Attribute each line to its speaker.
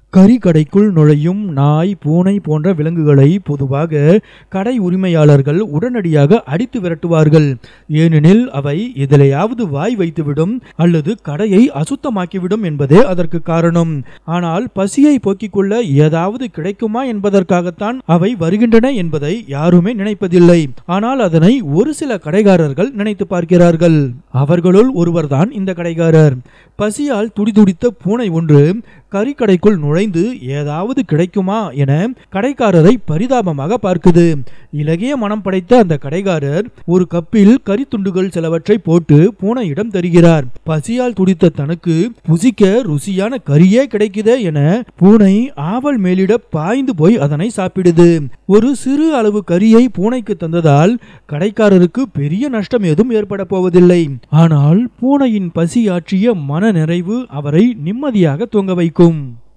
Speaker 1: கறி கடைக்குள் நுழையும் நாய் பூனை போன்ற விலங்குகளை பொதுவாக கடை உரிமையாளர்கள் உடனடியாக அடித்து விரட்டுவார்கள் ஏனெனில் அவை எதிலையாவது வாய் வைத்துவிடும் அல்லது கடையை அசுத்தமாக்கிவிடும் என்பதே அதற்கு காரணம் ஆனால் பசியை போக்கிக் கொள்ள ஏதாவது கிடைக்குமா என்பதற்காகத்தான் அவை வருகின்றன என்பதை யாருமே நினைப்பதில்லை ஆனால் அதனை ஒரு சில கடைக்காரர்கள் நினைத்து பார்க்கிறார்கள் அவர்களுள் ஒருவர்தான் இந்த கடைக்காரர் பசியால் துடிதுடித்த பூனை ஒன்று கறிக்கடைக்குள் நுழைந்து ஏதாவது கிடைக்குமா என கடைக்காரரை பரிதாபமாக பார்க்குது இலகிய மனம் படைத்த அந்த கடைக்காரர் ஒரு கப்பில் கறி துண்டுகள் சிலவற்றை போட்டு பூனையிடம் தருகிறார் பசியால் துடித்த தனக்கு புசிக்க ருசியான கறியே கிடைக்குதே என பூனை ஆவல் மேலிட பாய்ந்து போய் அதனை சாப்பிடுது ஒரு சிறு அளவு கறியை பூனைக்கு தந்ததால் கடைக்காரருக்கு பெரிய நஷ்டம் ஏதும் ஏற்பட போவதில்லை ஆனால் பூனையின் பசி ஆற்றிய மன நிறைவு அவரை நிம்மதியாக தூங்க வைக்கும்